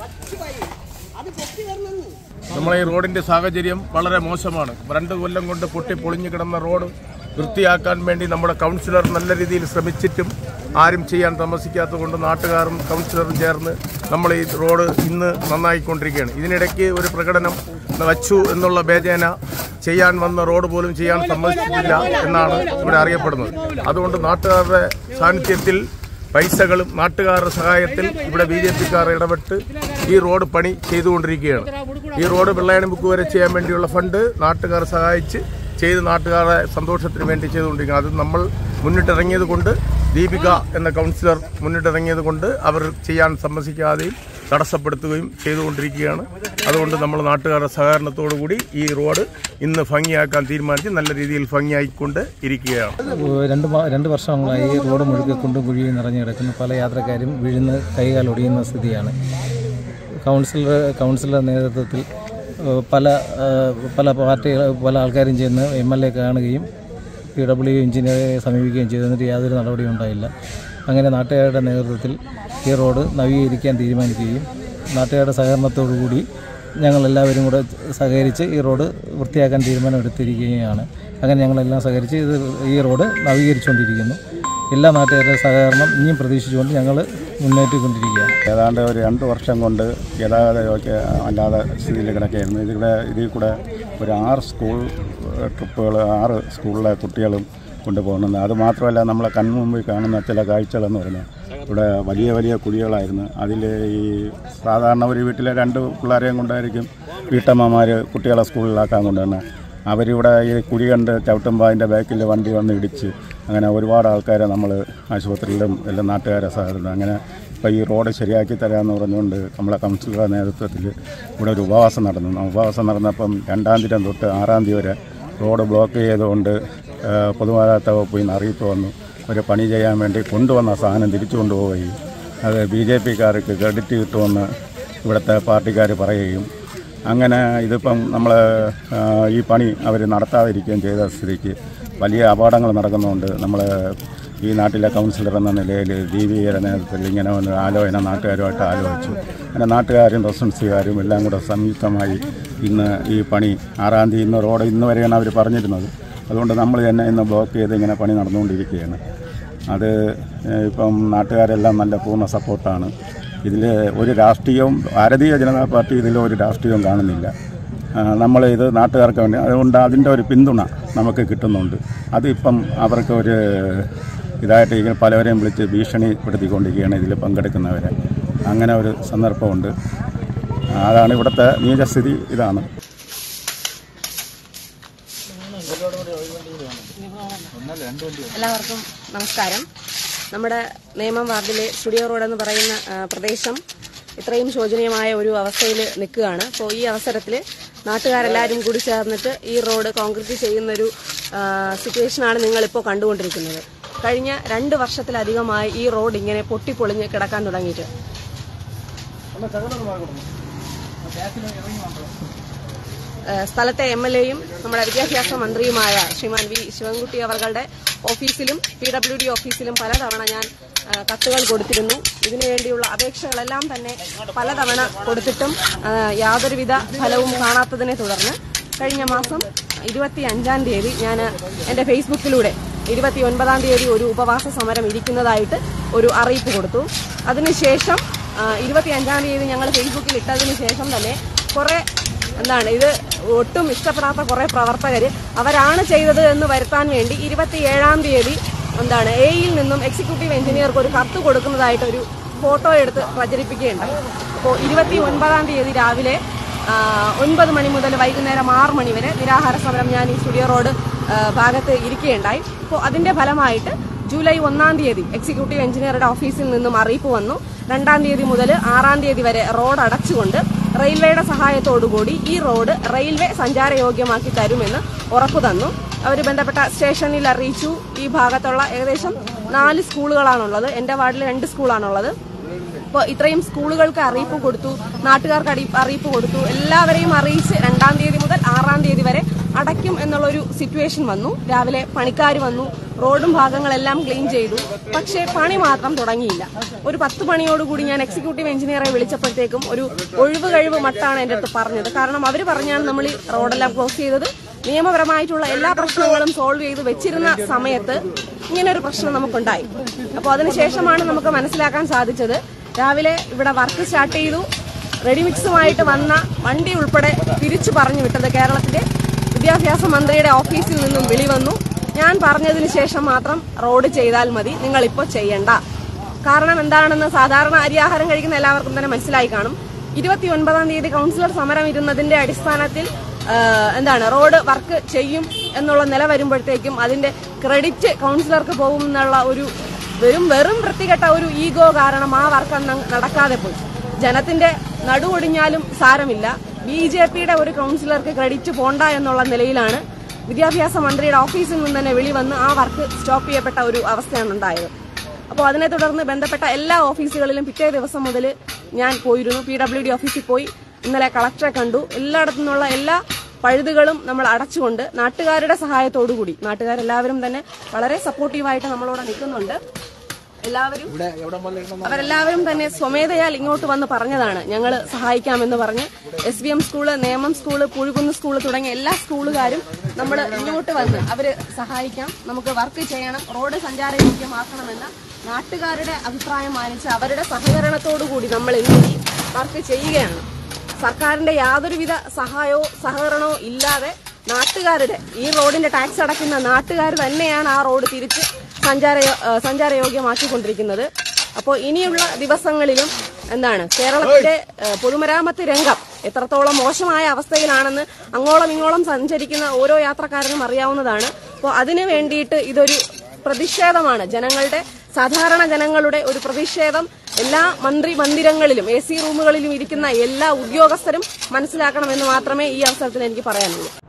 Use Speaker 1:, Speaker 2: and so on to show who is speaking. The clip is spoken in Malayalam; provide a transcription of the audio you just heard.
Speaker 1: നമ്മളെ ഈ റോഡിന്റെ സാഹചര്യം വളരെ മോശമാണ് രണ്ട് കൊല്ലം കൊണ്ട് പൊട്ടി പൊളിഞ്ഞു കിടന്ന റോഡ് വൃത്തിയാക്കാൻ വേണ്ടി നമ്മുടെ കൗൺസിലർ നല്ല രീതിയിൽ ശ്രമിച്ചിട്ടും ആരും ചെയ്യാൻ താമസിക്കാത്തത് കൊണ്ട് നാട്ടുകാരും കൗൺസിലറും ചേർന്ന് നമ്മൾ ഈ റോഡ് ഇന്ന് നന്നായിക്കൊണ്ടിരിക്കുകയാണ് ഇതിനിടയ്ക്ക് ഒരു പ്രകടനം വച്ചു എന്നുള്ള ബേജേന ചെയ്യാൻ വന്ന റോഡ് പോലും ചെയ്യാൻ സമ്മതിച്ചിട്ടില്ല എന്നാണ് ഇവിടെ അറിയപ്പെടുന്നത് അതുകൊണ്ട് നാട്ടുകാരുടെ സാന്നിധ്യത്തിൽ പൈസകളും നാട്ടുകാരുടെ സഹായത്തിൽ ഇവിടെ ബി ജെ പിക്കാർ ഇടപെട്ട് ഈ റോഡ് പണി ചെയ്തുകൊണ്ടിരിക്കുകയാണ് ഈ റോഡ് വെള്ളയണി ബുക്ക് വരെ ചെയ്യാൻ വേണ്ടിയുള്ള ഫണ്ട് നാട്ടുകാർ സഹായിച്ച് ചെയ്ത് നാട്ടുകാരുടെ സന്തോഷത്തിന് വേണ്ടി ചെയ്തുകൊണ്ടിരിക്കുകയാണ് അത് നമ്മൾ മുന്നിട്ടിറങ്ങിയത് കൊണ്ട് ദീപിക എന്ന കൗൺസിലർ മുന്നിട്ടിറങ്ങിയത് കൊണ്ട് അവർ ചെയ്യാൻ സമ്മതിക്കാതെയും തടസ്സപ്പെടുത്തുകയും ചെയ്തുകൊണ്ടിരിക്കുകയാണ് അതുകൊണ്ട് നമ്മൾ നാട്ടുകാരുടെ സഹകരണത്തോടു കൂടി ഈ റോഡ് ഇന്ന് ഭംഗിയാക്കാൻ തീരുമാനിച്ച് നല്ല രീതിയിൽ ഭംഗിയായിക്കൊണ്ട് ഇരിക്കുകയാണ്
Speaker 2: രണ്ട് മാ- രണ്ട് വർഷങ്ങളായി റോഡ് മുഴുക്കെ കുണ്ടും കുഴിയും നിറഞ്ഞു കിടക്കുന്നു പല യാത്രക്കാരും വീഴുന്ന കൈകാൽ ഒടിയുന്ന സ്ഥിതിയാണ് കൗൺസിലർ കൗൺസിലർ നേതൃത്വത്തിൽ ഏഹ്, പല ഏഹ്, പല പാർട്ടികൾ പല ആൾക്കാരും ചെന്ന് എം എൽ എ കാണുകയും പി ഡബ്ല്യു എഞ്ചിനീയറെ സമീപിക്കുകയും ചെയ്തു എന്നിട്ട് യാതൊരു നടപടിയും ഉണ്ടായില്ല അങ്ങനെ നാട്ടുകാരുടെ നേതൃത്വത്തിൽ ഈ റോഡ് നവീകരിക്കാൻ തീരുമാനിക്കുകയും നാട്ടുകാരുടെ സഹകരണത്തോടു കൂടി ഞങ്ങളെല്ലാവരും കൂടെ സഹകരിച്ച് ഈ റോഡ് വൃത്തിയാക്കാൻ തീരുമാനമെടുത്തിരിക്കുകയാണ് അങ്ങനെ ഞങ്ങളെല്ലാം സഹകരിച്ച് ഇത് ഈ റോഡ് നവീകരിച്ചുകൊണ്ടിരിക്കുന്നു എല്ലാ നാട്ടുകാരുടെ സഹകരണം ഇനിയും പ്രതീക്ഷിച്ചുകൊണ്ട് ഞങ്ങൾ മുന്നേറ്റിക്കൊണ്ടിരിക്കുകയാണ്
Speaker 3: ഏതാണ്ട് ഒരു രണ്ട് വർഷം കൊണ്ട് ഗതാഗതമൊക്കെ അല്ലാതെ സ്ഥിതിയിൽ കിടക്കുകയായിരുന്നു ഇതിവിടെ ഇതിൽ കൂടെ ഒരു ആറ് സ്കൂൾ ട്രിപ്പുകൾ ആറ് സ്കൂളിലെ കുട്ടികളും കൊണ്ടുപോകുന്നുണ്ട് അത് മാത്രമല്ല നമ്മളെ കൺമുമ്പിൽ കാണുന്ന ചില കാഴ്ചകളെന്ന് പറഞ്ഞാൽ ഇവിടെ വലിയ വലിയ കുഴികളായിരുന്നു അതിൽ ഈ സാധാരണ ഒരു വീട്ടിലെ രണ്ട് പിള്ളേരെയും കൊണ്ടായിരിക്കും വീട്ടമ്മമാർ കുട്ടികളെ സ്കൂളിലാക്കാൻ കൊണ്ടുവന്നത് അവരിവിടെ ഈ കുഴി കണ്ട് ചവിട്ടുമ്പോൾ അതിൻ്റെ ബാക്കിൽ വണ്ടി വന്ന് ഇടിച്ച് അങ്ങനെ ഒരുപാട് ആൾക്കാരെ നമ്മൾ ആശുപത്രിയിലും എല്ലാം നാട്ടുകാരെ സഹായിക്കുന്നു അങ്ങനെ ഇപ്പോൾ ഈ റോഡ് ശരിയാക്കി തരാമെന്ന് പറഞ്ഞുകൊണ്ട് നമ്മളെ കൗൺസിലറുടെ നേതൃത്വത്തിൽ ഇവിടെ ഒരു ഉപവാസം നടന്നു ആ ഉപവാസം നടന്നപ്പം രണ്ടാം തീയതി തൊട്ട് ആറാം തീയതി വരെ റോഡ് ബ്ലോക്ക് ചെയ്തുകൊണ്ട് ആ, പൊതുമരാമത്ത് വകുപ്പിൽ നിന്ന് അറിയിപ്പ് വന്നു ഒരു പണി ചെയ്യാൻ വേണ്ടി കൊണ്ടുവന്ന സാധനം തിരിച്ചു കൊണ്ടുപോവുകയും അത് ബി ജെ പിക്കാർക്ക് ക്രെഡിറ്റ് കിട്ടുമെന്ന് ഇവിടുത്തെ പാർട്ടിക്കാർ പറയുകയും അങ്ങനെ ഇതിപ്പം നമ്മൾ ഈ പണി അവർ നടത്താതിരിക്കുകയും ചെയ്ത സ്ഥിതിക്ക് വലിയ അപകടങ്ങൾ നടക്കുന്നുണ്ട് നമ്മൾ ഈ നാട്ടിലെ കൗൺസിലർ എന്ന നിലയിൽ ദീപികയുടെ നേതൃത്വത്തിൽ ഇങ്ങനെ ഒന്ന് ആലോചന നാട്ടുകാരുമായിട്ട് ആലോചിച്ചു അങ്ങനെ നാട്ടുകാരും റെസിഡൻസുകാരും എല്ലാം കൂടെ സംയുക്തമായി ഇന്ന് ഈ പണി ആറാം തീയതി ഇന്ന് റോഡ് ഇന്ന് വരെയാണ് അവർ പറഞ്ഞിരുന്നത് അതുകൊണ്ട് നമ്മൾ തന്നെ ഇന്ന് ബ്ലോക്ക് ചെയ്ത് ഇങ്ങനെ പണി നടന്നുകൊണ്ടിരിക്കുകയാണ് അത് ഏഹ്, ഇപ്പം നാട്ടുകാരെല്ലാം നല്ല പൂർണ്ണ സപ്പോർട്ടാണ് ഇതിൽ ഒരു രാഷ്ട്രീയവും ഭാരതീയ ജനതാ പാർട്ടി ഇതിൽ ഒരു രാഷ്ട്രീയവും കാണുന്നില്ല നമ്മൾ ഇത് നാട്ടുകാർക്ക് വേണ്ടി അതുകൊണ്ട് അതിൻ്റെ ഒരു പിന്തുണ നമുക്ക് കിട്ടുന്നുണ്ട് അതിപ്പം അവർക്ക് ഒരു ഇതായിട്ട് ഇങ്ങനെ പലവരെയും വിളിച്ച് ഭീഷണിപ്പെടുത്തിക്കൊണ്ടിരിക്കുകയാണ് ഇതിൽ പങ്കെടുക്കുന്നവരെ അങ്ങനെ ഒരു സന്ദർഭമുണ്ട് അതാണ് ഇവിടുത്തെ നീചസ്ഥിതി ഇതാണ്
Speaker 4: എല്ലാവർക്കും നമസ്കാരം നമ്മുടെ നേമം വാർഡിലെ സ്റ്റുഡിയോ റോഡ് എന്ന് പറയുന്ന ആ, പ്രദേശം ഇത്രയും ശോചനീയമായ ഒരു അവസ്ഥയിൽ നിൽക്കുകയാണ് അപ്പോൾ ഈ അവസരത്തിൽ നാട്ടുകാരെല്ലാവരും കൂടി ചേർന്നിട്ട് ഈ റോഡ് കോൺക്രീറ്റ് ചെയ്യുന്നൊരു ആ, സിറ്റുവേഷനാണ് നിങ്ങളിപ്പോൾ കണ്ടുകൊണ്ടിരിക്കുന്നത് കഴിഞ്ഞ രണ്ട് വർഷത്തിലധികമായി ഈ റോഡ് ഇങ്ങനെ പൊട്ടിപ്പൊളിഞ്ഞ് കിടക്കാൻ തുടങ്ങിയിട്ട് ഏഹ് സ്ഥലത്തെ എം എൽ എയും നമ്മുടെ വിദ്യാഭ്യാസ മന്ത്രിയുമായ ശ്രീമാൻ വി ശിവൻകുട്ടി അവരുടെ ഓഫീസിലും പി ഡബ്ല്യു ഡി ഓഫീസിലും പലതവണ ഞാൻ ഏഹ് കത്തുകൾ കൊടുത്തിരുന്നു ഇതിനുവേണ്ടിയുള്ള അപേക്ഷകളെല്ലാം തന്നെ പലതവണ കൊടുത്തിട്ടും ഏഹ് യാതൊരുവിധ ഫലവും കാണാത്തതിനെ തുടർന്ന് കഴിഞ്ഞ മാസം ഇരുപത്തി അഞ്ചാം തീയതി ഞാൻ എൻ്റെ ഫേസ്ബുക്കിലൂടെ ഇരുപത്തി ഒൻപതാം തീയതി ഒരു ഉപവാസ സമരം ഇരിക്കുന്നതായിട്ട് ഒരു അറിയിപ്പ് കൊടുത്തു അതിനുശേഷം ഇരുപത്തി അഞ്ചാം തീയതി ഞങ്ങൾ ഫേസ്ബുക്കിൽ ഇട്ടതിന് ശേഷം തന്നെ കുറെ എന്താണ് ഇത് ഒട്ടും ഇഷ്ടപ്പെടാത്ത കുറെ പ്രവർത്തകർ അവരാണ് ചെയ്തത് എന്ന് വരുത്താൻ വേണ്ടി ഇരുപത്തിയേഴാം തീയതി എന്താണ് എയിൽ നിന്നും എക്സിക്യൂട്ടീവ് എഞ്ചിനീയർക്ക് ഒരു കത്ത് കൊടുക്കുന്നതായിട്ട് ഒരു ഫോട്ടോ എടുത്ത് പ്രചരിപ്പിക്കുകയുണ്ടായി അപ്പോൾ ഇരുപത്തി ഒൻപതാം തീയതി രാവിലെ ആ, ഒൻപത് മണി മുതൽ വൈകുന്നേരം ആറ് മണി വരെ നിരാഹാര സമരം ഞാൻ ഈ സ്റ്റുഡിയോ റോഡ് ആ, ഭാഗത്ത് ഇരിക്കുകയുണ്ടായി അപ്പോൾ അതിന്റെ ഫലമായിട്ട് ജൂലൈ ഒന്നാം തീയതി എക്സിക്യൂട്ടീവ് എഞ്ചിനീയറുടെ ഓഫീസിൽ നിന്നും അറിയിപ്പ് വന്നു രണ്ടാം തീയതി മുതൽ ആറാം തീയതി വരെ റോഡ് അടച്ചുകൊണ്ട് റെയിൽവേയുടെ സഹായത്തോടുകൂടി ഈ റോഡ് റെയിൽവേ സഞ്ചാരയോഗ്യമാക്കി തരുമെന്ന് ഉറപ്പു തന്നു അവർ ബന്ധപ്പെട്ട സ്റ്റേഷനിൽ അറിയിച്ചു ഈ ഭാഗത്തുള്ള ഏകദേശം നാല് സ്കൂളുകളാണുള്ളത് എന്റെ വാർഡിൽ രണ്ട് സ്കൂളാണുള്ളത് അപ്പോൾ ഇത്രയും സ്കൂളുകൾക്ക് അറിയിപ്പ് കൊടുത്തു നാട്ടുകാർക്ക് അടി- അറിയിപ്പ് കൊടുത്തു എല്ലാവരെയും അറിയിച്ച് രണ്ടാം തീയതി മുതൽ ആറാം തീയതി വരെ അടയ്ക്കും എന്നുള്ളൊരു സിറ്റുവേഷൻ വന്നു രാവിലെ പണിക്കാർ വന്നു റോഡും ഭാഗങ്ങളെല്ലാം ക്ലീൻ ചെയ്തു പക്ഷേ പണി മാത്രം തുടങ്ങിയില്ല ഒരു പത്ത് മണിയോടുകൂടി ഞാൻ എക്സിക്യൂട്ടീവ് എഞ്ചിനീയറെ വിളിച്ചപ്പോഴത്തേക്കും ഒരു ഒഴിവ് കഴിവ് മട്ടാണ് എൻ്റെ അടുത്ത് പറഞ്ഞത് കാരണം അവർ പറഞ്ഞാണ് നമ്മൾ ഈ റോഡെല്ലാം ക്ലോസ് ചെയ്തത് നിയമപരമായിട്ടുള്ള എല്ലാ പ്രശ്നങ്ങളും സോൾവ് ചെയ്ത് വെച്ചിരുന്ന സമയത്ത് ഇങ്ങനെ ഒരു പ്രശ്നം നമുക്കുണ്ടായി അപ്പോൾ അതിനുശേഷമാണ് നമുക്ക് മനസ്സിലാക്കാൻ സാധിച്ചത് രാവിലെ ഇവിടെ വർക്ക് സ്റ്റാർട്ട് ചെയ്തു റെഡിമിക്സുമായിട്ട് വന്ന വണ്ടി ഉൾപ്പെടെ തിരിച്ചു പറഞ്ഞു വിട്ടത് കേരളത്തിലെ വിദ്യാഭ്യാസ മന്ത്രിയുടെ ഓഫീസിൽ നിന്നും വിളി വന്നു ഞാൻ പറഞ്ഞതിന് ശേഷം മാത്രം റോഡ് ചെയ്താൽ മതി നിങ്ങൾ ഇപ്പോൾ ചെയ്യണ്ട കാരണം എന്താണെന്ന് സാധാരണ അരിയാഹാരം കഴിക്കുന്ന എല്ലാവർക്കും തന്നെ മനസ്സിലായി കാണും ഇരുപത്തി ഒൻപതാം തീയതി കൗൺസിലർ സമരം ഇരുന്നതിന്റെ അടിസ്ഥാനത്തിൽ ആ, എന്താണ് റോഡ് വർക്ക് ചെയ്യും എന്നുള്ള നില വരുമ്പോഴത്തേക്കും അതിന്റെ ക്രെഡിറ്റ് കൗൺസിലർക്ക് പോകും എന്നുള്ള ഒരു വെറും വെറും വൃത്തികെട്ട ഒരു ഈഗോ കാരണം ആ വർക്ക് അന്ന് നടക്കാതെ പോയി ജനത്തിന്റെ നടുവൊടിഞ്ഞാലും സാരമില്ല ബി ജെ പിയുടെ ഒരു കൗൺസിലർക്ക് ക്രെഡിറ്റ് പോണ്ട എന്നുള്ള നിലയിലാണ് വിദ്യാഭ്യാസ മന്ത്രിയുടെ ഓഫീസിൽ നിന്ന് തന്നെ വിളി വന്ന് ആ വർക്ക് സ്റ്റോപ്പ് ചെയ്യപ്പെട്ട ഒരു അവസ്ഥയാണ് ഉണ്ടായത് അപ്പോൾ അതിനെ തുടർന്ന് ബന്ധപ്പെട്ട എല്ലാ ഓഫീസുകളിലും പിറ്റേ ദിവസം മുതൽ ഞാൻ പോയിരുന്നു പി ഡബ്ല്യു ഡി ഓഫീസിൽ പോയി ഇന്നലെ കളക്ടറെ കണ്ടു എല്ലായിടത്തു നിന്നുള്ള എല്ലാ പഴുതുകളും നമ്മൾ അടച്ചുകൊണ്ട് നാട്ടുകാരുടെ സഹായത്തോടുകൂടി നാട്ടുകാരെല്ലാവരും തന്നെ വളരെ സപ്പോർട്ടീവായിട്ട് നമ്മളോട് നിൽക്കുന്നുണ്ട് എല്ലാവരും അവരെല്ലാവരും തന്നെ സ്വമേധയാൽ ഇങ്ങോട്ട് വന്ന് പറഞ്ഞതാണ് ഞങ്ങൾ സഹായിക്കാമെന്ന് പറഞ്ഞ് S B M school Nemam school Puzhukunnu school തുടങ്ങിയ എല്ലാ സ്കൂളുകാരും നമ്മൾ ഇങ്ങോട്ട് വന്ന് അവര് സഹായിക്കാം നമുക്ക് വർക്ക് ചെയ്യണം റോഡ് സഞ്ചാരയോഗ്യമാക്കണമെന്ന നാട്ടുകാരുടെ അഭിപ്രായം മാനിച്ച് അവരുടെ സഹകരണത്തോടു കൂടി നമ്മൾ ഇന്ന് ഈ വർക്ക് ചെയ്യുകയാണ് സർക്കാരിന്റെ യാതൊരുവിധ സഹായവും സഹകരണവും ഇല്ലാതെ നാട്ടുകാരുടെ ഈ റോഡിന്റെ ടാക്സ് അടയ്ക്കുന്ന നാട്ടുകാർ തന്നെയാണ് ആ റോഡ് തിരിച്ച് സഞ്ചാര സഞ്ചാരയോഗ്യമാക്കിക്കൊണ്ടിരിക്കുന്നത് അപ്പോൾ ഇനിയുള്ള ദിവസങ്ങളിലും എന്താണ് കേരളത്തിന്റെ ഏഹ്, പൊതുമരാമത്ത് രംഗം എത്രത്തോളം മോശമായ അവസ്ഥയിലാണെന്ന് അങ്ങോളം ഇങ്ങോളം സഞ്ചരിക്കുന്ന ഓരോ യാത്രക്കാരനും അറിയാവുന്നതാണ് അപ്പോൾ അതിനു വേണ്ടിയിട്ട് ഇതൊരു പ്രതിഷേധമാണ് ജനങ്ങളുടെ സാധാരണ ജനങ്ങളുടെ ഒരു പ്രതിഷേധം എല്ലാ മന്ത്രി മന്ദിരങ്ങളിലും എ സി റൂമുകളിലും ഇരിക്കുന്ന എല്ലാ ഉദ്യോഗസ്ഥരും മനസ്സിലാക്കണമെന്ന് മാത്രമേ ഈ അവസരത്തിൽ എനിക്ക് പറയാനുള്ളൂ